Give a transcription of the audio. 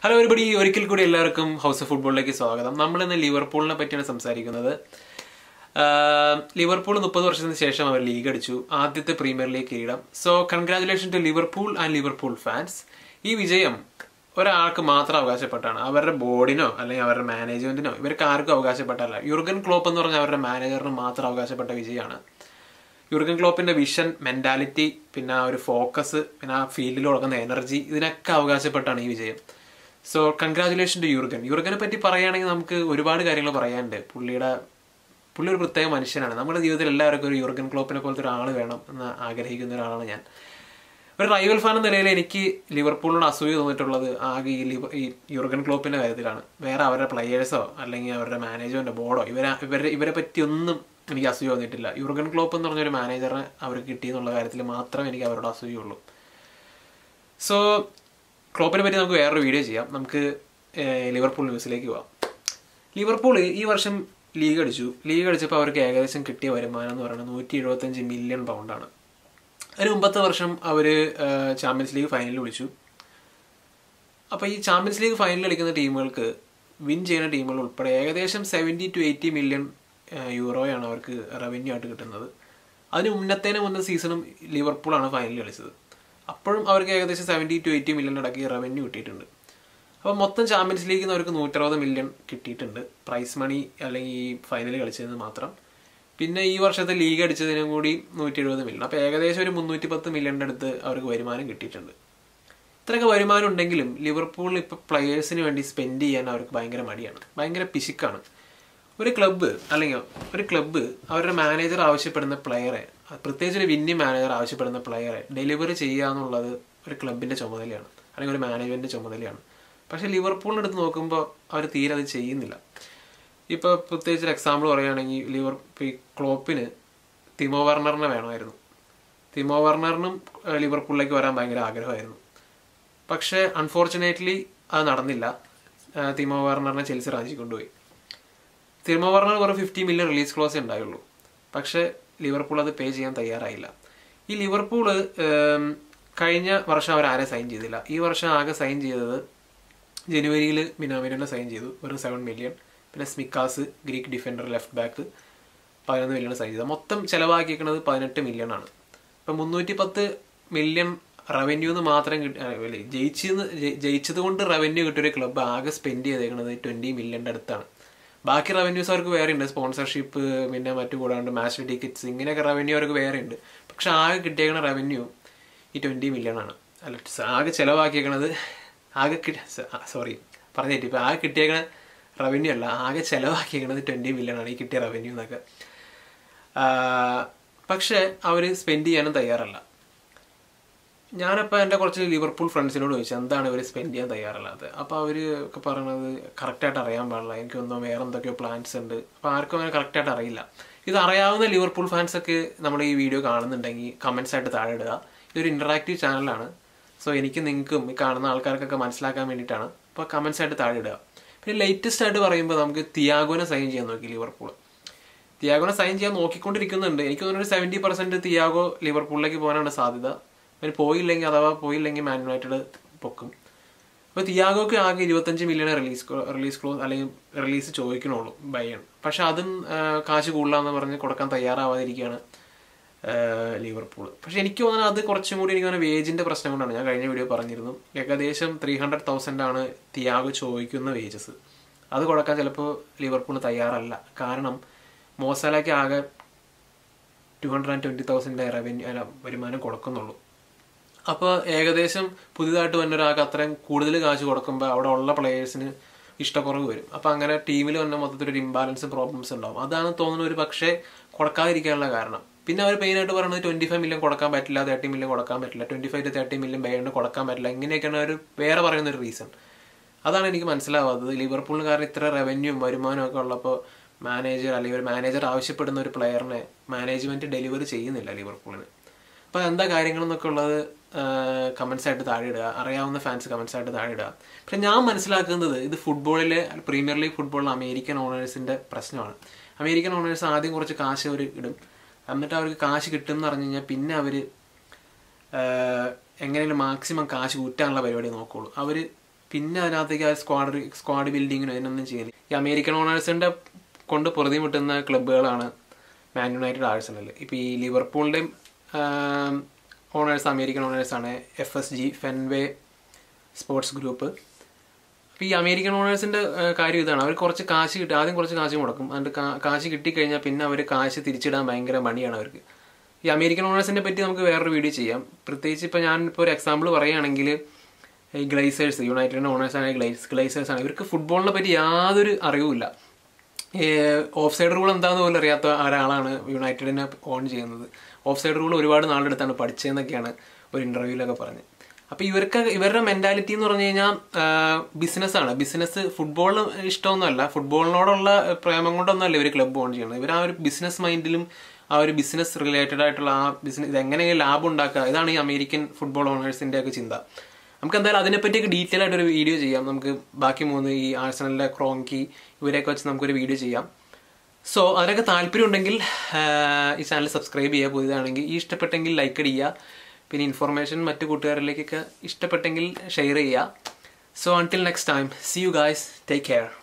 hello ഒരുപടി ഒരിക്കൽ കൂടി എല്ലാവർക്കും ഹൗസ് ഓഫ് ഫുട്ബോളിലേക്ക് സ്വാഗതം നമ്മൾ ഇന്ന് ലിവർപൂളിനെ പറ്റിയാണ് സംസാരിക്കുന്നത് ആഹ് ലിവർപൂൾ മുപ്പത് വർഷത്തിന് ശേഷം അവർ ലീഗ് അടിച്ചു ആദ്യത്തെ പ്രീമിയർ ലീഗ് കിരീടം so congratulation to Liverpool and Liverpool fans ഈ വിജയം ഒരാൾക്ക് മാത്രം അവകാശപ്പെട്ടാണ് അവരുടെ ബോർഡിനോ അല്ലെങ്കിൽ അവരുടെ മാനേജ്മെന്റിനോ ഇവർക്ക് ആർക്കും അവകാശപ്പെട്ടല്ല യുർഗൻ ക്ലോപ്പ് എന്ന് പറഞ്ഞ അവരുടെ മാനേജറിന് മാത്രം അവകാശപ്പെട്ട വിജയമാണ് യുർഗൻ ക്ലോപ്പിന്റെ വിഷൻ മെന്റാലിറ്റി പിന്നെ ആ ഒരു ഫോക്കസ് പിന്നെ ആ ഫീൽഡിൽ കൊടുക്കുന്ന എനർജി ഇതിനൊക്കെ അവകാശപ്പെട്ടാണ് ഈ വിജയം സോ കൺഗ്രാചുലേഷൻ ടു യുർഗൻ യുർഗനെ പറ്റി പറയുകയാണെങ്കിൽ നമുക്ക് ഒരുപാട് കാര്യങ്ങൾ പറയാനുണ്ട് പുള്ളിയുടെ പുള്ളി ഒരു പ്രത്യേക മനുഷ്യനാണ് നമ്മുടെ ജീവിതത്തിൽ എല്ലാവർക്കും ഒരു യുർഗൻ ക്ലോപ്പിനെ പോലത്തെ ഒരാൾ വേണം എന്ന് ആഗ്രഹിക്കുന്ന ഒരാളാണ് ഞാൻ ഒരു റൈവൽ ഫാൻ എന്ന നിലയിൽ എനിക്ക് ലിവർപൂളിനോട് അസൂയ തോന്നിയിട്ടുള്ളത് ആകെ ഈ ലിവർ ഈ യുർഗൻ ക്ലോപ്പിന്റെ കാര്യത്തിലാണ് വേറെ അവരുടെ പ്ലെയേഴ്സോ അല്ലെങ്കിൽ അവരുടെ മാനേജ്മെന്റ് ബോർഡോ ഇവരെ ഇവരെ ഇവരെ പറ്റി ഒന്നും എനിക്ക് അസൂയ തോന്നിയിട്ടില്ല യുർഗൻ ക്ലോപ്പ് എന്ന് പറഞ്ഞൊരു മാനേജറിനെ അവർക്ക് കിട്ടിയെന്നുള്ള കാര്യത്തിൽ മാത്രമേ എനിക്ക് അവരോട് അസൂയുള്ളൂ സോ ക്ലോപ്പിനെ പറ്റി നമുക്ക് വേറൊരു വീഡിയോ ചെയ്യാം നമുക്ക് ഏഹ്, ലിവർപൂൾ ന്യൂസിലേക്ക് പോവാം ലിവർപൂൾ ഈ വർഷം ലീഗ് അടിച്ചു ലീഗ് അടിച്ചപ്പോൾ അവർക്ക് ഏകദേശം കിട്ടിയ വരുമാനം എന്ന് പറയുന്നത് നൂറ്റി എഴുപത്തഞ്ച് മില്യൺ പൗണ്ടാണ് അതിന് മുമ്പത്തെ വർഷം അവർ ചാമ്പ്യൻസ് ലീഗ് ഫൈനലിൽ വിളിച്ചു അപ്പോൾ ഈ ചാമ്പ്യൻസ് ലീഗ് ഫൈനലിൽ കളിക്കുന്ന ടീമുകൾക്ക് വിൻ ചെയ്യുന്ന ടീമുകൾ ഉൾപ്പെടെ ഏകദേശം സെവൻറ്റി ടു എയ്റ്റി മില്യൺ യൂറോയാണ് അവർക്ക് റവന്യൂ ആയിട്ട് കിട്ടുന്നത് അതിന് മുന്നത്തേന് മുന്നേ സീസണും ലിവർപൂളാണ് ഫൈനലിൽ കളിച്ചത് അപ്പോഴും അവർക്ക് ഏകദേശം സെവൻറ്റി ടു എയ്റ്റി മില്യൺ അടക്കി റവന്യൂ കിട്ടിയിട്ടുണ്ട് അപ്പോൾ മൊത്തം ചാമ്പ്യൻസ് ലീഗിൽ നിന്ന് അവർക്ക് നൂറ്ററുപത് മില്യൺ കിട്ടിയിട്ടുണ്ട് പ്രൈസ് മണി അല്ലെങ്കിൽ ഈ ഫൈനൽ കളിച്ചതിന് മാത്രം പിന്നെ ഈ വർഷത്തെ ലീഗ് അടിച്ചതിനും കൂടി നൂറ്റി എഴുപത് മില്യൺ അപ്പോൾ ഏകദേശം ഒരു മുന്നൂറ്റി പത്ത് മില്യണിൻ്റെ അടുത്ത് അവർക്ക് വരുമാനം കിട്ടിയിട്ടുണ്ട് ഇത്രയൊക്കെ വരുമാനം ഉണ്ടെങ്കിലും ലിവർപൂളിൽ ഇപ്പോൾ പ്ലെയേഴ്സിന് വേണ്ടി സ്പെൻഡ് ചെയ്യാൻ അവർക്ക് ഭയങ്കര മടിയാണ് ഭയങ്കര പിശുക്കാണ് ഒരു ക്ലബ്ബ് അല്ലെങ്കിൽ ഒരു ക്ലബ്ബ് അവരുടെ മാനേജർ ആവശ്യപ്പെടുന്ന പ്ലെയറെ പ്രത്യേകിച്ച് ഒരു വിന്നി മാനേജർ ആവശ്യപ്പെടുന്ന പ്ലെയറെ ഡെലിവറി ചെയ്യുക എന്നുള്ളത് ഒരു ക്ലബിൻ്റെ ചുമതലയാണ് അല്ലെങ്കിൽ ഒരു മാനേജ്മെൻറ്റിൻ്റെ ചുമതലയാണ് പക്ഷേ ലിവർപൂളിൻ്റെ അടുത്ത് നോക്കുമ്പോൾ അവർ തീരെ അത് ചെയ്യുന്നില്ല ഇപ്പോൾ പ്രത്യേകിച്ച് ഒരു എക്സാമ്പിൾ പറയുകയാണെങ്കിൽ ലിവർ ഈ ക്ലോപ്പിന് തിമോ വർണറിനെ വേണമായിരുന്നു തിമോ വർണറിനും ഏഹ്, ലിവർപൂളിലേക്ക് വരാൻ ഭയങ്കര ആഗ്രഹമായിരുന്നു പക്ഷേ അൺഫോർച്ചുനേറ്റ്ലി അത് നടന്നില്ല ഏഹ്, തിമോ വാർണറിനെ ചെൽസി റാഞ്ചി കൊണ്ടുപോയി തിമോ വാർണർ വെറും ഫിഫ്റ്റി മില്യൺ റിലീസ് ക്ലോസേ ഉണ്ടായുള്ളൂ പക്ഷേ ലിവർപൂൾ അത് പേ ചെയ്യാൻ തയ്യാറായില്ല ഈ ലിവർപൂള് ഏം, കഴിഞ്ഞ വർഷം അവർ ആരെ സൈൻ ചെയ്തില്ല ഈ വർഷം ആകെ സൈൻ ചെയ്തത് ജനുവരിയിൽ മിനാമിനെ സൈൻ ചെയ്തു വെറും സെവൻ മില്യൺ പിന്നെ Tsimikas Greek defender left back പതിനൊന്ന് മില്യൺ സൈൻ ചെയ്തത് മൊത്തം ചിലവാക്കിയിരിക്കുന്നത് പതിനെട്ട് മില്യൺ ആണ് ഇപ്പം മുന്നൂറ്റി പത്ത് മില്യൺ റവന്യൂ എന്ന് മാത്രം കിട്ടി ആ, അല്ല, ജയിച്ചെന്ന് ജയി- ജയിച്ചത് കൊണ്ട് റവന്യൂ കിട്ടിയ ഒരു ക്ലബ്ബ് ആകെ സ്പെൻഡ് ചെയ്തേക്കുന്നത് ട്വന്റി മില്യൻ്റെ അടുത്താണ് ബാക്കി റവന്യൂസ് അവർക്ക് വേറെ ഉണ്ട് സ്പോൺസർഷിപ്പ് പിന്നെ മറ്റു കൂടാണ്ട് മാച്ച് ടിക്കറ്റ്സ് ഇങ്ങനെയൊക്കെ റവന്യൂ അവർക്ക് വേറെ ഉണ്ട് പക്ഷെ ആകെ കിട്ടിയേക്കണ റവന്യൂ ഈ ട്വന്റി മില്യൺ ആണ് അല്ല ആകെ ചിലവാക്കിയേക്കണത് ആകെ സോറി പറഞ്ഞേറ്റി ഇപ്പൊ ആകെ കിട്ടിയേക്കണ റവന്യൂ അല്ല ആകെ ചിലവാക്കിയേക്കണത് ട്വന്റി മില്യൺ ആണ് ഈ കിട്ടിയ റവന്യൂ എന്നൊക്കെ ആഹ് പക്ഷെ അവർ സ്പെൻഡ് ചെയ്യാനും തയ്യാറല്ല ഞാനപ്പോൾ എൻ്റെ കുറച്ച് ലിവർപൂൾ ഫ്രണ്ട്സിനോട് ചോദിച്ചു എന്താണ് ഇവർ സ്പെൻഡ് ചെയ്യാൻ തയ്യാറല്ലാത്തത് അപ്പോൾ അവർ ഒക്കെ പറയണത് കറക്റ്റായിട്ട് അറിയാൻ പാടില്ല എനിക്കൊന്നോ വേറെ എന്തൊക്കെയോ പ്ലാൻസ് ഉണ്ട് അപ്പോൾ ആർക്കും അങ്ങനെ കറക്റ്റായിട്ട് അറിയില്ല ഇത് അറിയാവുന്ന ലിവർപൂൾ ഫാൻസ് ഒക്കെ നമ്മൾ ഈ വീഡിയോ കാണുന്നുണ്ടെങ്കിൽ കമൻസ് ആയിട്ട് താഴെ ഇടുക ഇതൊരു ഇൻറ്ററാക്റ്റീവ് ചാനലാണ് സോ എനിക്ക് നിങ്ങൾക്കും ഈ കാണുന്ന ആൾക്കാർക്കൊക്കെ മനസ്സിലാക്കാൻ വേണ്ടിയിട്ടാണ് അപ്പോൾ കമൻസ് ആയിട്ട് താഴെ ഇടുക പിന്നെ ലേറ്റസ്റ്റ് ആയിട്ട് പറയുമ്പോൾ നമുക്ക് തിയാഗോനെ സൈൻ ചെയ്യാൻ നോക്കി ലിവർപൂൾ തിയാഗോനെ സൈൻ ചെയ്യാൻ നോക്കിക്കൊണ്ടിരിക്കുന്നുണ്ട് എനിക്ക് തോന്നുന്നു ഒരു സെവൻറ്റി പെർസെന്റ് തിയാഗോ ലിവർപൂളിലേക്ക് പോകാനാണ് സാധ്യത അവന് പോയില്ലെങ്കിൽ അഥവാ പോയില്ലെങ്കിൽ മാൻ യുണൈറ്റഡ് പൊക്കും അപ്പോൾ തിയാഗോക്ക് ആകെ ഇരുപത്തഞ്ച് മില്യൺ റിലീസ് റിലീസ് ക്ലോസ് അല്ലെങ്കിൽ റിലീസ് ചോദിക്കണുള്ളൂ ബയൺ പക്ഷെ അതും ആ, കാശ് കൂടുതലാന്ന് പറഞ്ഞ് കൊടുക്കാൻ തയ്യാറാവാതിരിക്കുകയാണ് ആ, ലിവർപൂൾ പക്ഷെ എനിക്ക് തോന്നുന്നത് അത് കുറച്ചും കൂടി എനിക്ക് തോന്നുന്നത് വേജിന്റെ പ്രശ്നം കൊണ്ടാണ് ഞാൻ കഴിഞ്ഞ വീഡിയോ പറഞ്ഞിരുന്നു ഏകദേശം ത്രീ ഹൺഡ്രഡ് തൗസൻഡ് ആണ് തിയാഗോ ചോദിക്കുന്ന വേജസ് അത് കൊടുക്കാൻ ചിലപ്പോൾ ലിവർപൂൾ തയ്യാറല്ല കാരണം മോസാലയ്ക്ക് ആകെ two hundred and twenty thousand revenue അല്ല വരുമാനം കൊടുക്കുന്നുള്ളൂ അപ്പോൾ ഏകദേശം പുതിയതായിട്ട് വന്ന ഒരാൾക്ക് അത്രയും കൂടുതൽ കാശ് കൊടുക്കുമ്പോൾ അവിടെ ഉള്ള പ്ലേയേഴ്സിന് ഇഷ്ടക്കുറവ് വരും അപ്പോൾ അങ്ങനെ ടീമിൽ വന്ന മൊത്തത്തിൽ ഒരു ഇംബാലൻസ് പ്രോബ്ലംസ് ഉണ്ടാവും അതാണ് തോന്നുന്നത് ഒരു പക്ഷേ കൊടുക്കാതിരിക്കാനുള്ള കാരണം പിന്നെ അവർ മെയിനായിട്ട് പറയുന്നത് ട്വന്റി ഫൈവ് മില്യൺ കൊടുക്കാൻ പറ്റില്ല തേർട്ടി മില്യൺ കൊടുക്കാൻ പറ്റില്ല twenty five to thirty million ബേണിന് കൊടുക്കാൻ പറ്റില്ല ഇങ്ങനെയൊക്കെയാണ് ഒരു വേറെ പറയുന്ന ഒരു റീസൺ അതാണ് എനിക്ക് മനസ്സിലാവാത്തത് ലിവർപൂളിന് കാരണം ഇത്ര റവന്യൂവും വരുമാനവും ഒക്കെ ഉള്ളപ്പോൾ മാനേജർ അല്ലെങ്കിൽ ഒരു മാനേജർ ആവശ്യപ്പെടുന്ന ഒരു പ്ലെയറിനെ മാനേജ്മെന്റ് ഡെലിവറി ചെയ്യുന്നില്ല ലിവർപൂളിന് അപ്പോൾ എന്താ കാര്യങ്ങളെന്നൊക്കെ ഉള്ളത് കമൻസ് ആയിട്ട് താഴെ ഇടുക അറിയാവുന്ന ഫാൻസ് കമൻസ് ആയിട്ട് താഴെ ഇടുക പക്ഷെ ഞാൻ മനസ്സിലാക്കുന്നത് ഇത് ഫുട്ബോളിലെ പ്രീമിയർ ലീഗ് ഫുട്ബോളിൽ അമേരിക്കൻ ഓണേഴ്സിന്റെ പ്രശ്നമാണ് അമേരിക്കൻ ഓണേഴ്സ് ആദ്യം കുറച്ച് കാശ് അവർ ഇടും എന്നിട്ട് അവർക്ക് കാശ് കിട്ടും എന്ന് പറഞ്ഞു കഴിഞ്ഞാൽ പിന്നെ അവർ എങ്ങനെയും മാക്സിമം കാശ് കൂട്ടാനുള്ള പരിപാടി നോക്കുള്ളൂ അവർ പിന്നെ അതിനകത്തേക്ക് ആ സ്ക്വാഡ് സ്ക്വാഡ് ബിൽഡിങ്ങിനും അതിനൊന്നും ചെയ്യില്ല ഈ അമേരിക്കൻ ഓണേഴ്സിന്റെ കൊണ്ട് പൊറുതി മുട്ടുന്ന ക്ലബ്ബുകളാണ് മാൻ യുണൈറ്റഡ് ആഴ്സണൽ ഇപ്പോൾ ഈ ലിവർപൂളിൻ്റെയും ഓണേഴ്സ് അമേരിക്കൻ ഓണേഴ്സാണ് F S G Fenway Sports Group അപ്പോൾ ഈ അമേരിക്കൻ ഓണേഴ്സിൻ്റെ കാര്യം ഇതാണ് അവർ കുറച്ച് കാശ് കിട്ടും ആദ്യം കുറച്ച് കാശ് മുടക്കും എന്നിട്ട് കാ- കാശ് കിട്ടിക്കഴിഞ്ഞാൽ പിന്നെ അവർ കാശ് തിരിച്ചിടാൻ ഭയങ്കര മടിയാണ് അവർക്ക് ഈ അമേരിക്കൻ ഓണേഴ്സിനെ പറ്റി നമുക്ക് വേറൊരു വീഡിയോ ചെയ്യാം പ്രത്യേകിച്ച് ഇപ്പോൾ ഞാൻ ഇപ്പോൾ ഒരു എക്സാമ്പിൾ പറയുകയാണെങ്കിൽ ഈ ഗ്ലൈസേഴ്സ് യുണൈറ്റഡിൻ്റെ ഓണേഴ്സ് ആണ് ഗ്ലൈസ് ഗ്ലൈസേഴ്സ് ആണ് ഇവർക്ക് ഫുട്ബോളിനെ പറ്റി യാതൊരു അറിവുമില്ല ഓഫ് സൈഡ് റൂൾ എന്താണെന്ന് പോലും അറിയാത്ത ഒരാളാണ് യുണൈറ്റഡിനെ ഓൺ ചെയ്യുന്നത് ഓഫ് സൈഡ് റൂൾ ഒരുപാട് നാളെടുത്താണ് പഠിച്ചതെന്നൊക്കെയാണ് ഒരു ഇന്റർവ്യൂലൊക്കെ പറഞ്ഞത് അപ്പോൾ ഇവർക്ക് ഇവരുടെ മെന്റാലിറ്റി എന്ന് പറഞ്ഞു കഴിഞ്ഞാൽ ബിസിനസ്സാണ് ബിസിനസ് ഫുട്ബോൾ ഇഷ്ടമൊന്നുമല്ല ഫുട്ബോളിനോടുള്ള പ്രേമം കൊണ്ടൊന്നുമല്ല ഇവർ ക്ലബ്ബ് ഓൺ ചെയ്യുന്നത് ഇവർ ആ ഒരു ബിസിനസ് മൈൻഡിലും ആ ഒരു ബിസിനസ് റിലേറ്റഡ് ആയിട്ടുള്ള ആ ബിസിനസ് ഇത് എങ്ങനെ ലാഭം ഉണ്ടാക്കുക ഇതാണ് ഈ അമേരിക്കൻ ഫുട്ബോൾ ഓണേഴ്സിന്റെ ഒക്കെ ചിന്ത നമുക്ക് എന്തായാലും അതിനെപ്പറ്റിയൊക്കെ ഡീറ്റെയിൽ ആയിട്ട് ഒരു വീഡിയോ ചെയ്യാം നമുക്ക് ബാക്കി മൂന്ന് ഈ ആഴ്സണലിലെ ക്രോങ്കി ഇവരെയൊക്കെ വെച്ച് നമുക്കൊരു വീഡിയോ ചെയ്യാം സോ അതിനൊക്കെ താല്പര്യം ഉണ്ടെങ്കിൽ ഈ ചാനൽ സബ്സ്ക്രൈബ് ചെയ്യുക പുതിയതാണെങ്കിൽ ഈ ഇഷ്ടപ്പെട്ടെങ്കിൽ ലൈക്ക് അടിക്കുക പിന്നെ ഇൻഫർമേഷൻ മറ്റു കൂട്ടുകാരിലേക്കൊക്കെ ഇഷ്ടപ്പെട്ടെങ്കിൽ ഷെയർ ചെയ്യുക so until next time see you guys take care